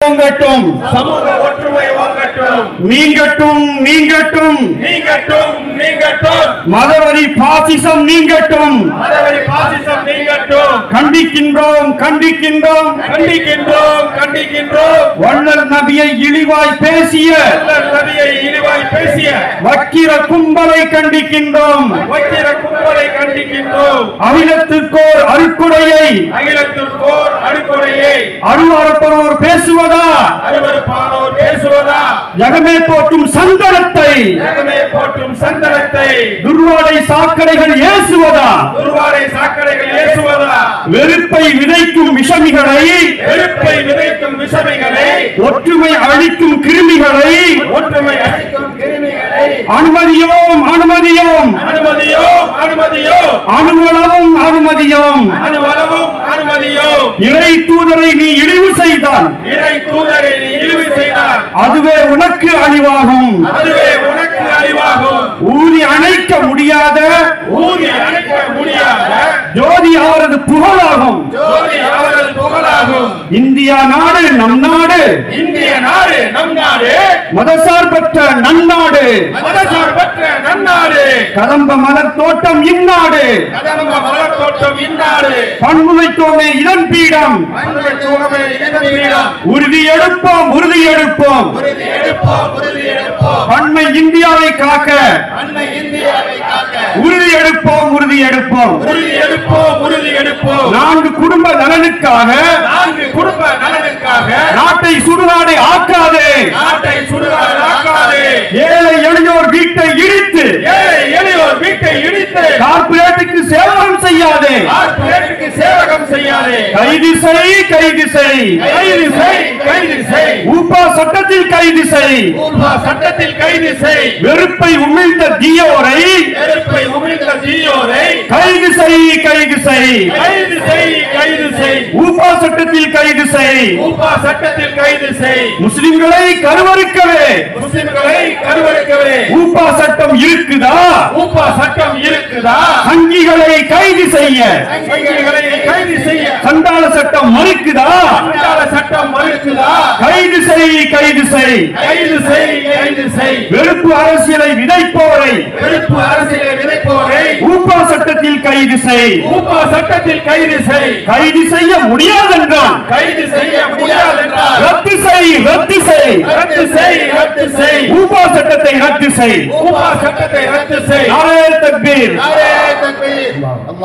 ஓங்கட்டும் சமூக ஒற்றுமை ஓங்கட்டும் நீங்கட்டும் நீங்கட்டும் நீங்கட்டும் நீங்கட்டும் மதவரி பாசிசம் நீங்கட்டும் மதவெறி பாசிசம் நீங்கட்டும் கண்டிக்கின்றோம் கண்டிக்கின்றோம் கண்டிக்கின்றோம் கண்டிக்கின்றோம் வள்ளல் நபியை இழிவாய் பேசிய கள்ளர் நபியை இழிவாய் பேசிய வக்கிர கும்பலை கண்டிக்கின்றோம் வைத்திர கும்பலை கண்டிக்கின்றோம் அகிலத்துக்கோர் அருக்குடையை அகிலத்திற்கோர் அடுக்குறையை அருவறுப்பவர் பேசுவதா அருவருப்பானோர் பேசுவதா ஜகமே போற்றும் சந்தனத்தை ஜகமே போற்றும் சந்தனத்தை துர்வாடை சாக்கடைகள் ஏசுவதா துருவாடை சாக்கடைகள் ஏசுவதா வெறுப்பை விதைக்கும் விஷமிகளை வெறுப்பை விதைக்கும் விஷமிகளை ஒற்றுமை அழிக்கும் கிருமிகளை ஒற்றுமை அளிக்கும் கிருமிகளை அனுமதியோம் அனுமதியோம் அனுமதியோ அனுமதியோ அனுமளவும் அனுமதியோம் அனுவலமும் அனுமதியோ இறை தூதரை நீ இழிவு செய்தால் இறை தூதரை நீ இழிவு செய்தார் அதுவே உனக்கு அழிவாகும் அதுவே உனக்கு அழிவாகும் ஊதி அணைக்க முடியாத ஊதி அணைக்க முடியாத ஜோதி அவரது புகழாகும் ஜோதி அவரது புகழாகும் இந்தியா நாடு நம் நாடு இந்திய நாடு நம் நாடு மதசார்பற்ற நன்னாடு மதசார்பற்ற நன்னாடு கதம்ப மலர் தோட்டம் இந்நாடு கதம்ப மலர் தோட்டம் இந்நாடு பண்புமைத்தோமே இதன் பீடம் மண்ணுடைய தூரமே இதன் வீடம் உறுதி எடுப்போம் உறுதி எடுப்போம் உறுதி எடுப்போம் உறுதி எடுப்போம் பன்மை இந்தியாவை காக்க அன்னை இந்தியாவை காக்க உறுதி எடுப்போம் உறுதி எடுப்போம் உறுதி எடுப்போம் உறுதி எடுப்போம் நான்கு குடும்ப நலனுக்காக நான்கு குடும்ப நலனுக்காக நாட்டை சுடுநாடை ஆக்காதே நாட்டை சுடுகாடாக்காதே ஏழை எளியோர் வீட்டை இடித்து ஏழை எளியோர் வீட்டை இடித்து கார்ப்பரேட்டுக்கு சேவகம் செய்யாதே கார்ப்பரேட்டுக்கு சேவகம் செய்யாதே கைது செய் கைது செய் கைது செய் கைது செய் ஊப்பா சட்டத்தில் கைது செய் ஊர்வா சட்டத்தில் கைது செய் வெறுப்பை உமிழ்ந்த தியோரை நெருப்பை உமிழ்ந்த தீயோரை கைது செய் கைது செய் கைது செய் கைது செய் ஊப்பா சட்டத்தில் கைது செய் ஊர்வா சட்டத்தில் கைது செய் முஸ்லிம்களை கருவறுக்கவே முஸ்லிம்களை கருவறுக்கவே ஊப்பா சட்டம் இருக்குதா ஊப்பா சட்டம் இருக்குதா சங்கிகளை கைது செய்ய சங்கிகளை கைது செய்ய சண்டாள சட்டம் மறுக்குதா சண்டாள சட்டம் மறுக்குதா கைது செய் கைது செய் கைது செய் கைது செய் வெறுப்பு அரசியலை விதைப்போரை வெறுப்பு அரசியலை விதைப்போரை ஊப்பா சட்டத்தில் கைது செய் ஊப்பா சட்டத்தில் கைது செய் கைது செய்ய முடியாதென்றான் கைது செய்ய முடியாதென்றால் ரத்து செய் ரத்து செய் ரத்து செய் ரத்து செய் ஊப்பா சட்டத்தை ரத்து செய் ஊப்பா சட்டத்தை ரத்து செய் நாரே தக்பீர் நாரே தக்பீர்.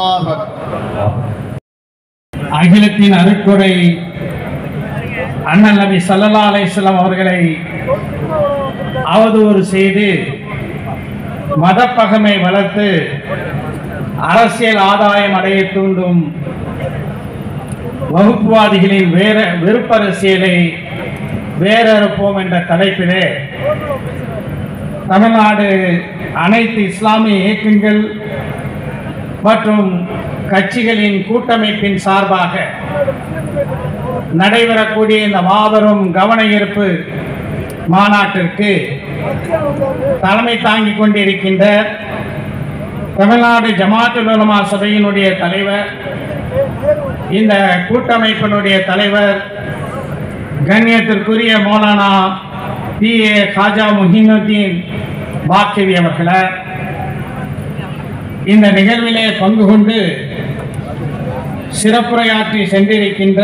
அகிலத்தின் அருக்குறை அண்ணல் நபி சல்லல்லா அலைஹிஸ்ஸலாம் அவர்களை அவதூறு செய்து மதப்பகமை வளர்த்து அரசியல் ஆதாயம் அடைய தூண்டும் வகுப்புவாதிகளின் வேற வெறுப்பரசியலை வேறறுப்போம் என்ற தலைப்பிலே தமிழ்நாடு அனைத்து இஸ்லாமிய இயக்கங்கள் மற்றும் கட்சிகளின் கூட்டமைப்பின் சார்பாக நடைபெறக்கூடிய இந்த மாபெரும் கவன ஈர்ப்பு மாநாட்டிற்கு தலைமை தாங்கிக் கொண்டிருக்கின்ற தமிழ்நாடு ஜமாத்துல் உலமா சபையினுடைய தலைவர் இந்த கூட்டமைப்பினுடைய தலைவர் கண்ணியத்திற்குரிய மௌலானா பி ஏ காஜா முஹினுddin பாக்கிவி அவர்களை இந்த நிகழ்விலே பங்கு கொண்டு சிறப்புரையாற்றி சென்றிருக்கின்ற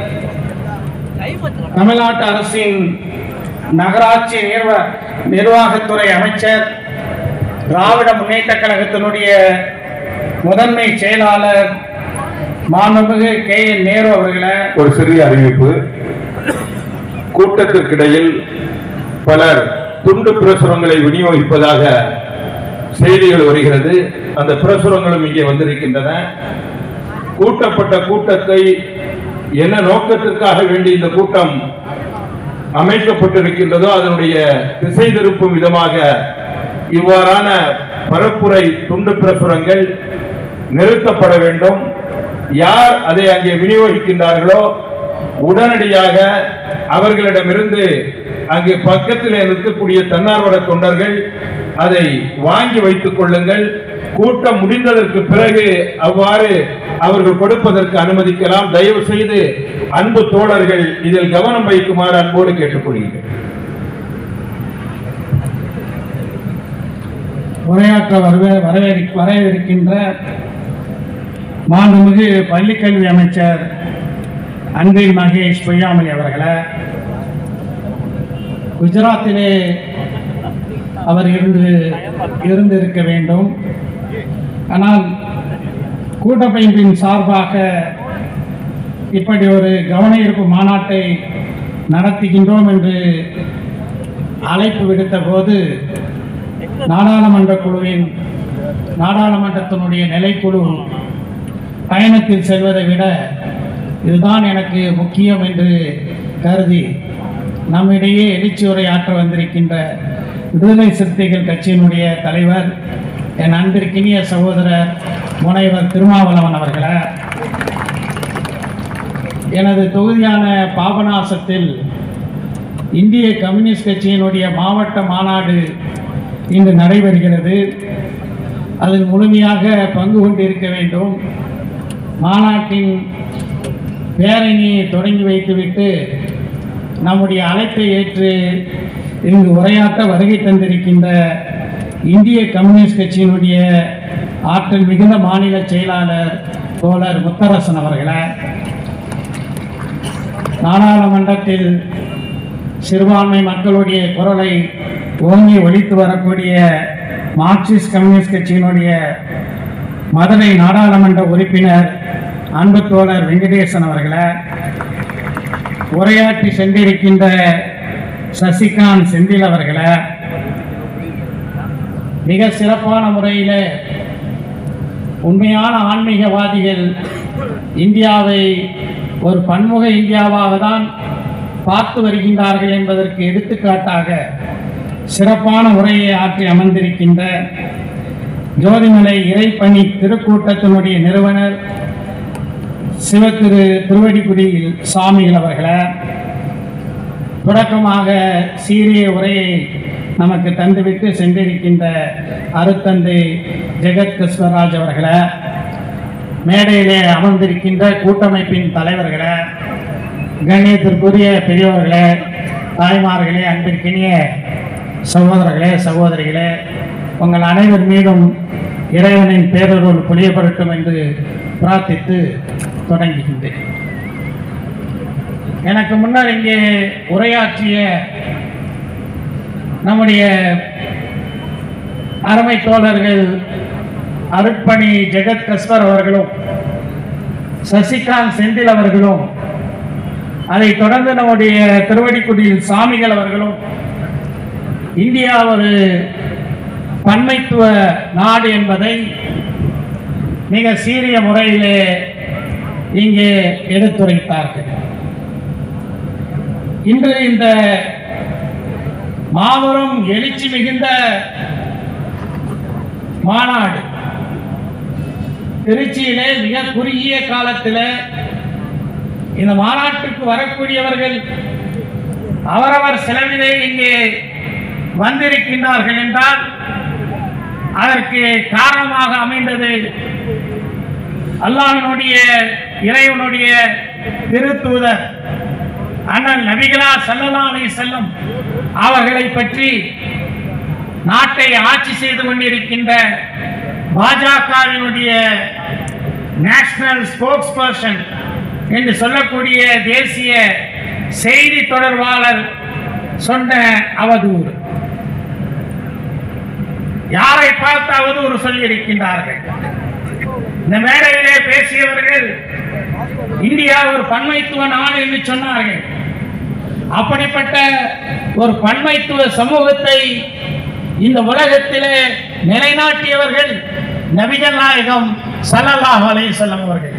தமிழ்நாட்டு அரசின் நகராட்சி நிர்வ நிர்வாகத்துறை அமைச்சர் திராவிட முன்னேற்ற கழகத்தினுடைய முதன்மை செயலாளர் மாண்புமிகு கே என் நேரு அவர்களை ஒரு சிறிய அறிவிப்பு கூட்டத்திற்கிடையில் பலர் துண்டு பிரசுரங்களை விநியோகிப்பதாக செய்திகள் வருகிறது அந்த பிரசுரங்களும் இங்கே வந்திருக்கின்றன கூட்டப்பட்ட கூட்டத்தை என்ன நோக்கத்திற்காக வேண்டி இந்த கூட்டம் அமைக்கப்பட்டிருக்கின்றதோ அதனுடைய திசை திருப்பும் விதமாக இவ்வாறான பரப்புரை துண்டு பிரசுரங்கள் நிறுத்தப்பட வேண்டும் யார் அதை அங்கே விநியோகிக்கின்றார்களோ உடனடியாக அவர்களிடமிருந்து அங்கே பக்கத்தில் இருக்கக்கூடிய தன்னார்வல தொண்டர்கள் அதை வாங்கி வைத்துக் கொள்ளுங்கள் கூட்டம் முடிந்ததற்கு பிறகு அவ்வாறு அவர்கள் கொடுப்பதற்கு அனுமதிக்கலாம் தயவு செய்து அன்பு தோழர்கள் இதில் கவனம் வைக்குமாறு அன்போடு கேட்டுக்கொள்கிறேன் உரையாற்ற வரவே வரவேறி வரவிருக்கின்ற மாண்புமிகு பள்ளிக்கல்வி அமைச்சர் அன்பில் மகேஷ் பொய்யாமொழி அவர்களை குஜராத்திலே அவர் இருந்து இருந்திருக்க வேண்டும் ஆனால் கூட்டமைப்பின் சார்பாக இப்படி ஒரு கவன ஈர்ப்பு மாநாட்டை நடத்துகின்றோம் என்று அழைப்பு விடுத்த போது நாடாளுமன்ற குழுவின் நாடாளுமன்றத்தினுடைய நிலைக்குழு பயணத்தில் செல்வதை விட இதுதான் எனக்கு முக்கியம் என்று கருதி நம்மிடையே எழுச்சி உரையாற்ற வந்திருக்கின்ற விடுதலை சிறுத்தைகள் கட்சியினுடைய தலைவர் என் அன்பிற்கினிய சகோதரர் முனைவர் திருமாவளவன் அவர்களை எனது தொகுதியான பாபநாசத்தில் இந்திய கம்யூனிஸ்ட் கட்சியினுடைய மாவட்ட மாநாடு இன்று நடைபெறுகிறது அதில் முழுமையாக பங்கு கொண்டிருக்க வேண்டும் மாநாட்டின் பேரணியை தொடங்கி வைத்துவிட்டு நம்முடைய அழைப்பை ஏற்று இங்கு உரையாற்ற வருகை தந்திருக்கின்ற இந்திய கம்யூனிஸ்ட் கட்சியினுடைய ஆற்றல் மிகுந்த மாநில செயலாளர் தோழர் முத்தரசன் அவர்களை நாடாளுமன்றத்தில் சிறுபான்மை மக்களுடைய குரலை ஓங்கி ஒலித்து வரக்கூடிய மார்க்சிஸ்ட் கம்யூனிஸ்ட் கட்சியினுடைய மதுரை நாடாளுமன்ற உறுப்பினர் அன்பு தோழர் வெங்கடேசன் அவர்களை உரையாற்றி சென்றிருக்கின்ற சசிகாந்த் செந்தில் அவர்களை மிக சிறப்பான முறையில் உண்மையான ஆன்மீகவாதிகள் இந்தியாவை ஒரு பன்முக இந்தியாவாக தான் பார்த்து வருகின்றார்கள் என்பதற்கு எடுத்துக்காட்டாக சிறப்பான உரையை ஆற்றி அமர்ந்திருக்கின்ற ஜோதிமலை இறைப்பணி திருக்கூட்டத்தினுடைய நிறுவனர் சிவத்திரு திருவடிக்குடியில் சாமிகள் அவர்களை தொடக்கமாக சீரிய உரையை நமக்கு தந்துவிட்டு சென்றிருக்கின்ற அருத்தந்தை ஜெகத் கிருஷ்ணராஜ் அவர்களை மேடையிலே அமர்ந்திருக்கின்ற கூட்டமைப்பின் தலைவர்களை கண்ணியத்திற்குரிய பெரியவர்களே தாய்மார்களே அன்பிற்கினிய சகோதரர்களே சகோதரிகளே உங்கள் அனைவர் மீதும் இறைவனின் பேரருள் புளியப்படட்டும் என்று பிரார்த்தித்து தொடங்குகின்றேன் எனக்கு முன்னர் இங்கே உரையாற்றிய நம்முடைய அருமை தோழர்கள் அருட்பணி ஜெகத் கஸ்வர் அவர்களும் சசிகாந்த் செந்தில் அவர்களும் அதை தொடர்ந்து நம்முடைய திருவடிக்குடியில் சாமிகள் அவர்களும் இந்தியா ஒரு பன்மைத்துவ நாடு என்பதை மிக சீரிய முறையிலே இங்கே எடுத்துரைத்தார்கள் இன்று இந்த மாபெரும் எழுச்சி மிகுந்த மாநாடு திருச்சியிலே மிக குறுகிய காலத்தில் இந்த மாநாட்டுக்கு வரக்கூடியவர்கள் அவரவர் செலவிலே இங்கே வந்திருக்கின்றார்கள் என்றால் அதற்கு காரணமாக அமைந்தது அல்லாஹ்வினுடைய இறைவனுடைய திருத்தூதர் அண்ணல் நபிகளா ஸல்லல்லாஹு அலைஹி செல்லும் அவர்களை பற்றி நாட்டை ஆட்சி செய்து கொண்டிருக்கின்ற பாஜகவினுடைய நேஷனல் ஸ்போக்ஸ் பர்சன் என்று சொல்லக்கூடிய தேசிய செய்தி தொடர்பாளர் சொன்ன அவதூறு யாரை பார்த்து அவதூறு சொல்லியிருக்கின்றார்கள் இந்த மேடையிலே பேசியவர்கள் இந்தியா ஒரு பன்மைத்துவ நாடு என்று சொன்னார்கள் அப்படிப்பட்ட ஒரு பன்மைத்துவ சமூகத்தை இந்த உலகத்திலே நிலைநாட்டியவர்கள் நபிகள் நாயகம் ஸல்லல்லாஹு அலைஹி வஸல்லம் அவர்கள்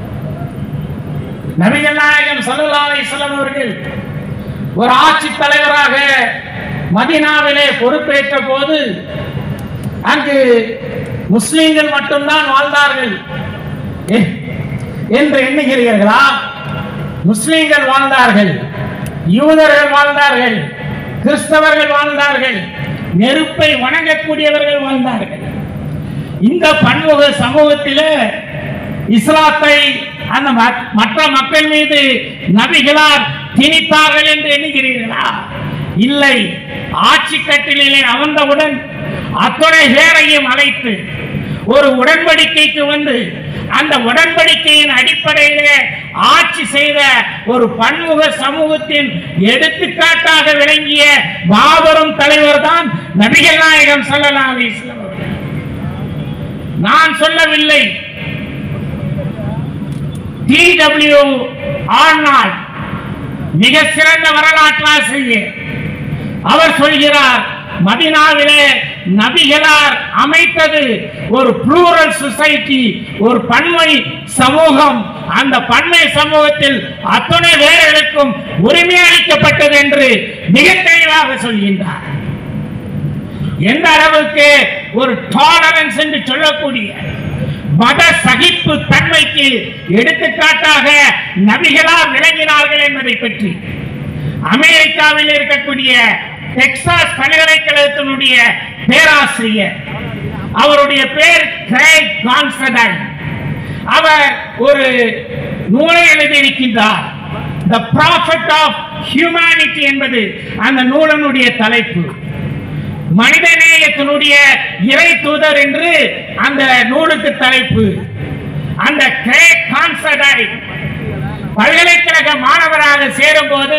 நபிகள் நாயகம் ஸல்லல்லாஹு அலைஹி வஸல்லம் அவர்கள் ஒரு ஆட்சி தலைவராக மதீனாவிலே பொறுப்பேற்ற போது அங்கு முஸ்லிம்கள் மட்டும்தான் வாழ்ந்தார்கள் எ- என்று எண்ணுகிறீர்களா முஸ்லிம்கள் வாழ்ந்தார்கள் யூதர்கள் வாழ்ந்தார்கள் கிறிஸ்தவர்கள் வாழ்ந்தார்கள் நெருப்பை வணங்கக்கூடியவர்கள் வாழ்ந்தார்கள் இந்த பன்முக சமூகத்திலே இஸ்லாத்தை அந்த ம- மற்ற மக்கள் மீது நபிகளார் திணித்தார்கள் என்று எண்ணுகிறீர்களா இல்லை ஆட்சி கட்டிலே அமர்ந்தவுடன் அத்துணை பேரையும் அழைத்து ஒரு உடன்படிக்கைக்கு வந்து அந்த உடன்படிக்கையின் அடிப்படையிலே ஆட்சி செய்த ஒரு பன்முக சமூகத்தின் எடுத்துக்காட்டாக விளங்கிய மாபெரும் தலைவர் தான் நபிகள் நாயகம் ஸல்லல்லாஹு அலைஹி வஸல்லம் அவர்கள். நான் சொல்லவில்லை டி டபிள்யூ ஆர்னால்ட் மிக சிறந்த வரலாற்றாசிரியர் அவர் சொல்கிறார் மதினாவிலே நபிகளார் அமைத்தது ஒரு புளூரல் சொசைட்டி ஒரு பன்மை சமூகம் அந்த பன்மை சமூகத்தில் அத்துணை பேர்களுக்கும் உரிமை அளிக்கப்பட்டது என்று மிக தெளிவாக சொல்கின்றார் எந்த அளவுக்கு ஒரு டாலரன்ஸ் என்று சொல்லக்கூடிய மத சகிப்பு தன்மைக்கு எடுத்துக்காட்டாக நபிகளார் விளங்கினார்கள் என்பதை பற்றி அமெரிக்காவில் இருக்கக்கூடிய டெக்சாஸ் பல்கலைக்கழகத்தினுடைய பேராசிரியர் அவருடைய பேர் கிரேக் கான்ஸ்டடைன் அவர் ஒரு நூலை எழுதியிருக்கின்றார் த ப்ராஃபட் ஆஃப் ஹியூமனிட்டி என்பது அந்த நூலனுடைய தலைப்பு மனிதநேயத்தினுடைய இறை தூதர் என்று அந்த நூலுக்கு தலைப்பு அந்த கிரேக் கான்ஸ்டடைன் பல்கலைக்கழக மாணவராக சேரும்போது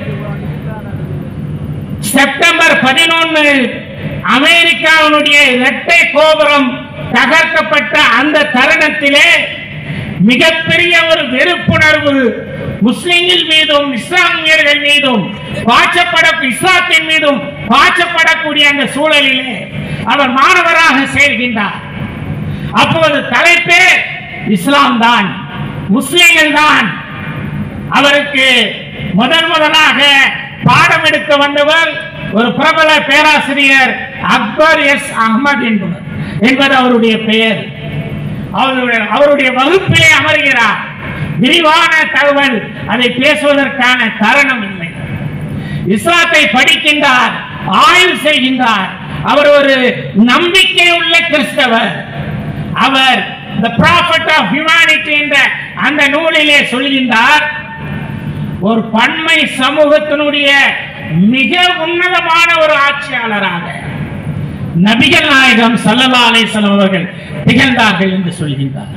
செப்டம்பர் பதினொன்னு அமெரிக்காவினுடைய இரட்டை கோபுரம் தகர்க்கப்பட்ட அந்த தருணத்திலே மிகப்பெரிய ஒரு வெறுப்புணர்வு முஸ்லிம்கள் மீதும் இஸ்லாமியர்கள் மீதும் பாய்ச்சப்பட இஸ்லாத்தின் மீதும் பாய்ச்சப்படக்கூடிய அந்த சூழலிலே அவர் மாணவராக சேர்கின்றார் அப்போது தலைப்பே இஸ்லாம் தான் முஸ்லிம்கள் தான் அவருக்கு முதன் முதலாக பாடம் எடுக்க வந்தவர் ஒரு பிரபல பேராசிரியர் அக்பர் எஸ் அகமது என்பவர் என்பது அவருடைய பெயர் அவருடைய அவருடைய வகுப்பிலே அமர்கிறார் விரிவான தகவல் அதை பேசுவதற்கான தருணம் இல்லை இஸ்லாத்தை படிக்கின்றார் ஆய்வு செய்கின்றார் அவர் ஒரு நம்பிக்கை உள்ள கிறிஸ்தவர் அவர் the prophet of humanity என்ற அந்த நூலிலே சொல்கின்றார் ஒரு பன்மை சமூகத்தினுடைய மிக உன்னதமான ஒரு ஆட்சியாளராக நபிகள் நாயகம் ஸல்லல்லாஹு அலைஹி வஸல்லம் அவர்கள் திகழ்ந்தார்கள் என்று சொல்கின்றார்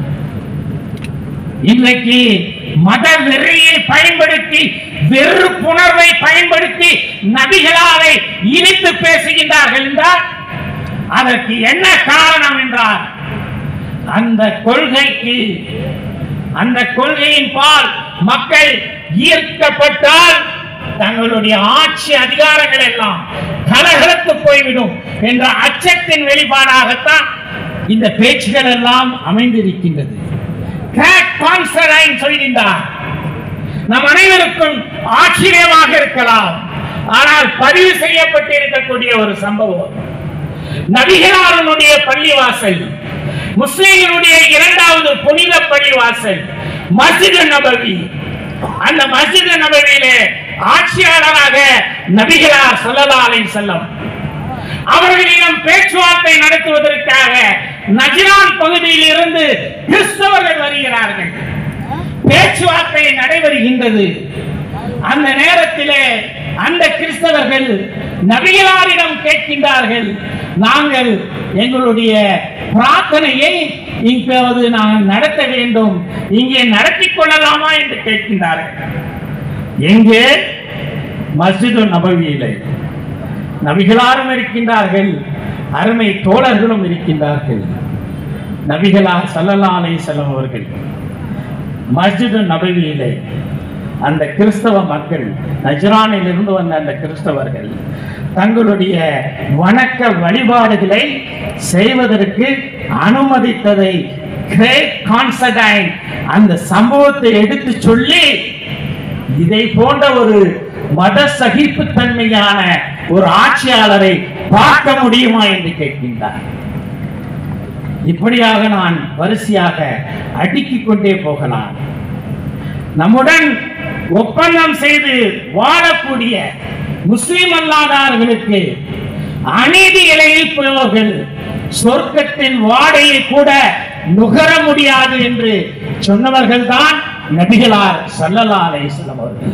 இன்றைக்கு மத வெறியை பயன்படுத்தி வெறுப்புணர்வை பயன்படுத்தி நபிகளாரை இனித்து பேசுகின்றார்கள் என்றால் அதற்கு என்ன காரணம் என்றால் அந்த கொள்கைக்கு அந்த கொள்கையின் பால் மக்கள் ஈர்க்கப்பட்டால் தங்களுடைய ஆட்சி அதிகாரங்கள் எல்லாம் கலகலத்து போய்விடும் என்ற அச்சத்தின் வெளிப்பாடாகத்தான் இந்த பேச்சுகள் எல்லாம் அமைந்திருக்கின்றது கிராக் கான்சரைன் சொல்கின்றார் நம் அனைவருக்கும் ஆச்சரியமாக இருக்கலாம் ஆனால் பதிவு செய்யப்பட்டிருக்கக்கூடிய ஒரு சம்பவம் நபிகளாரனுடைய பள்ளிவாசல் முஸ்லிம்களுடைய இரண்டாவது புனித பள்ளிவாசல் மஸ்ஜித் நபவி அந்த மஸ்ஜித் நபவியிலே ஆட்சியாளராக நபிகளார் ஸல்லல்லாஹு அலைஹி வஸல்லம் அவர்களிடம் பேச்சுவார்த்தை நடத்துவதற்காக நஜ்ரான் பகுதியில் இருந்து கிறிஸ்தவர்கள் வருகிறார்கள் பேச்சுவார்த்தை நடைபெறுகின்றது அந்த நேரத்திலே அந்த கிறிஸ்தவர்கள் நபிகளாரிடம் கேட்கின்றார்கள் நாங்கள் எங்களுடைய பிரார்த்தனையை இப்போது நாங்கள் நடத்த வேண்டும் இங்கே நடத்திக் கொள்ளலாமா என்று கேட்கின்றார்கள் எங்கே மஸ்ஜிது நபவியிலே நபிகளாரும் இருக்கின்றார்கள் அருமை தோழர்களும் இருக்கின்றார்கள் நபிகளார் ஸல்லல்லாஹு அலைஹி வஸல்லம் அவர்கள் மஸ்ஜிது நபவியிலே அந்த கிறிஸ்தவ மக்கள் நஜ்ரானில் இருந்து வந்த அந்த கிறிஸ்தவர்கள் தங்களுடைய வணக்க வழிபாடுகளை செய்வதற்கு அனுமதித்ததை கிரேட் கான்சடைன் அந்த சம்பவத்தை எடுத்து சொல்லி இதை போன்ற ஒரு மத சகிப்புத்தன்மையான ஒரு ஆட்சியாளரை பார்க்க முடியுமா என்று கேட்கின்றார் இப்படியாக நான் வரிசையாக அடுக்கிக் கொண்டே போகலாம் நம்முடன் ஒப்பந்தம் செய்து வாழக்கூடிய முஸ்லிம் அல்லாதவர்களுக்கு அநீதி இழைப்பவர்கள் சொர்க்கத்தின் வாடையை கூட நுகர முடியாது என்று சொன்னவர்கள்தான் நபிகளார் ஸல்லல்லாஹு அலைஹி வஸல்லம் அவர்கள்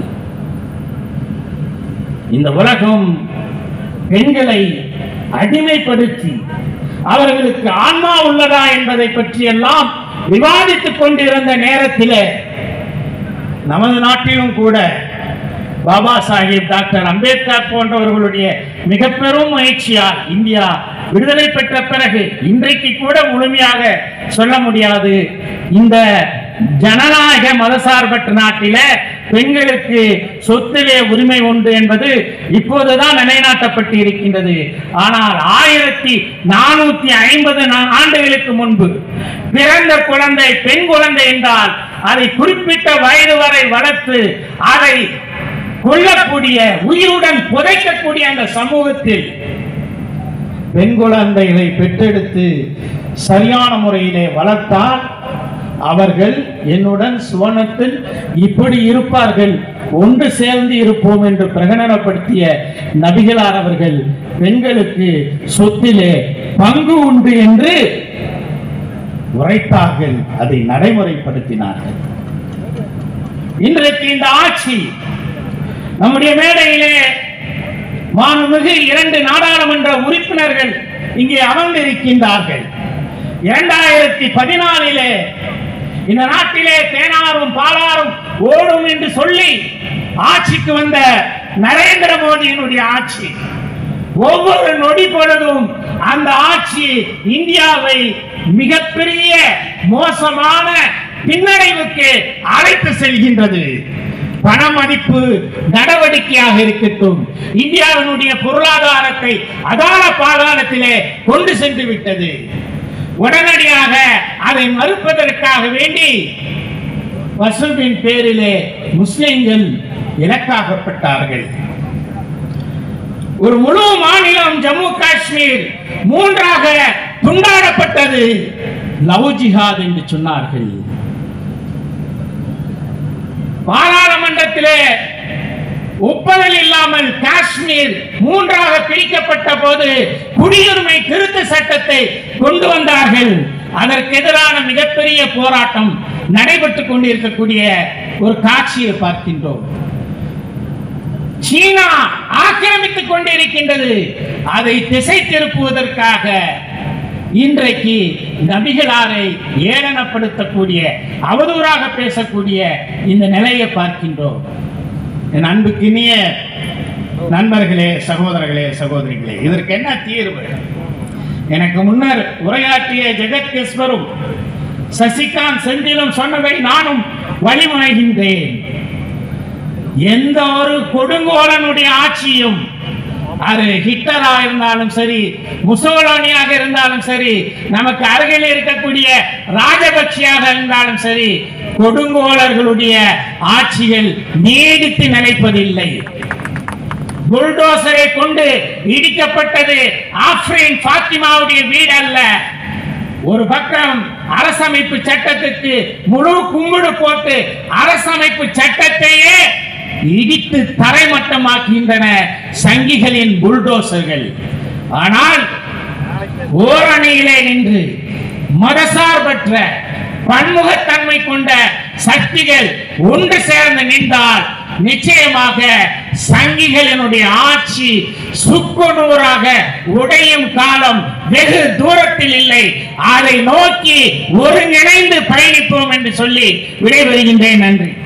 இந்த உலகம் பெண்களை அடிமைப்படுத்தி அவர்களுக்கு ஆன்மா உள்ளதா என்பதை பற்றி எல்லாம் விவாதித்துக் கொண்டிருந்த நேரத்திலே நமது நாட்டிலும் கூட பாபா சாஹிப் டாக்டர் அம்பேத்கர் போன்றவர்களுடைய மிக பெரும் முயற்சியால் இந்தியா விடுதலை பெற்ற பிறகு இன்றைக்கு கூட முழுமையாக சொல்ல முடியாது இந்த ஜனநாயக மதசார்பற்ற நாட்டில பெண்களுக்கு சொத்திலே உரிமை உண்டு என்பது இப்போதுதான் நிலைநாட்டப்பட்டு இருக்கின்றது ஆனால் ஆயிரத்தி நானூத்தி ஐம்பது ஆண்டுகளுக்கு முன்பு பிறந்த குழந்தை பெண் குழந்தை என்றால் அதை குறிப்பிட்ட வயது வரை வளர்த்து அதை கொல்லக்கூடிய உயிருடன் புதைக்கக்கூடிய அந்த சமூகத்தில் பெண் குழந்தைகளை பெற்றெடுத்து சரியான முறையிலே வளர்த்தால் அவர்கள் என்னுடன் சுவனத்தில் இப்படி இருப்பார்கள் ஒன்று சேர்ந்து இருப்போம் என்று பிரகடனப்படுத்திய நபிகளார் அவர்கள் பெண்களுக்கு சொத்திலே பங்கு உண்டு என்று உரைத்தார்கள் அதை நடைமுறைப்படுத்தினார்கள் இன்றைக்கு இந்த ஆட்சி நம்முடைய மேடையிலே மாண்புமிகு இரண்டு நாடாளுமன்ற உறுப்பினர்கள் இங்கே அமர்ந்திருக்கின்றார்கள் இரண்டாயிரத்தி பதினாலிலே இந்த நாட்டிலே தேனாரும் பாலாரும் ஓடும் என்று சொல்லி ஆட்சிக்கு வந்த நரேந்திர மோடியினுடைய ஆட்சி ஒவ்வொரு நொடி பொழுதும் அந்த ஆட்சி இந்தியாவை மிகப்பெரிய மோசமான பின்னடைவுக்கு அழைத்து செல்கின்றது பண மதிப்பு நடவடிக்கையாக இருக்கட்டும் இந்தியாவினுடைய பொருளாதாரத்தை அதான பாதாளத்திலே கொண்டு சென்று விட்டது உடனடியாக அதை மறுப்பதற்காக வேண்டி வசூலின் பேரிலே முஸ்லிம்கள் இலக்காகப்பட்டார்கள் ஒரு முழு மாநிலம் ஜம்மு காஷ்மீர் மூன்றாக துண்டாடப்பட்டது லவ் ஜிஹாத் என்று சொன்னார்கள் பாராளுமன்றத்திலே ஒப்புதல் இல்லாமல் காஷ்மீர் மூன்றாக பிரிக்கப்பட்ட போது குடியுரிமை திருத்த சட்டத்தை கொண்டு வந்தார்கள் அதற்கு எதிரான மிகப்பெரிய போராட்டம் நடைபெற்றுக் கொண்டிருக்கக்கூடிய ஒரு காட்சியை பார்க்கின்றோம் சீனா ஆக்கிரமித்துக் கொண்டிருக்கின்றது அதை திசை திருப்புவதற்காக இன்றைக்கு நபிகளாரை ஏளனப்படுத்தக்கூடிய அவதூறாக பேசக்கூடிய இந்த நிலையை பார்க்கின்றோம் என் அன்புக்கினிய நண்பர்களே சகோதரர்களே சகோதரிகளே இதற்கு என்ன தீர்வு எனக்கு முன்னர் உரையாற்றிய ஜெகத்கேஸ்வரும் சசிகாந்த் செந்திலும் சொன்னதை நானும் வழிமுறைகின்றேன் எந்த ஒரு கொடுங்கோலனுடைய ஆட்சியும் அது ஹிட்லரா இருந்தாலும் சரி முசோலோனியாக இருந்தாலும் சரி நமக்கு அருகில் இருக்கக்கூடிய ராஜபக்ஷியாக இருந்தாலும் சரி கொடுங்கோலர்களுடைய ஆட்சிகள் நீடித்து நிலைப்பதில்லை புல்டோசரை கொண்டு இடிக்கப்பட்டது ஆப்ரின் பாத்திமாவுடைய வீடு அல்ல ஒரு பக்கம் அரசமைப்பு சட்டத்துக்கு முழு கும்பிடு போட்டு அரசமைப்பு சட்டத்தையே இடித்து தரைமட்டமாக்குகின்றன சங்கிகளின் புல்டோசர்கள் ஆனால் ஓரணியிலே நின்று மதசார்பற்ற பன்முகத்தன்மை கொண்ட சக்திகள் ஒன்று சேர்ந்து நின்றால் நிச்சயமாக சங்கிகளினுடைய ஆட்சி சுக்குநூறாக உடையும் காலம் வெகு தூரத்தில் இல்லை அதை நோக்கி ஒருங்கிணைந்து பயணிப்போம் என்று சொல்லி விடைபெறுகின்றேன் நன்றி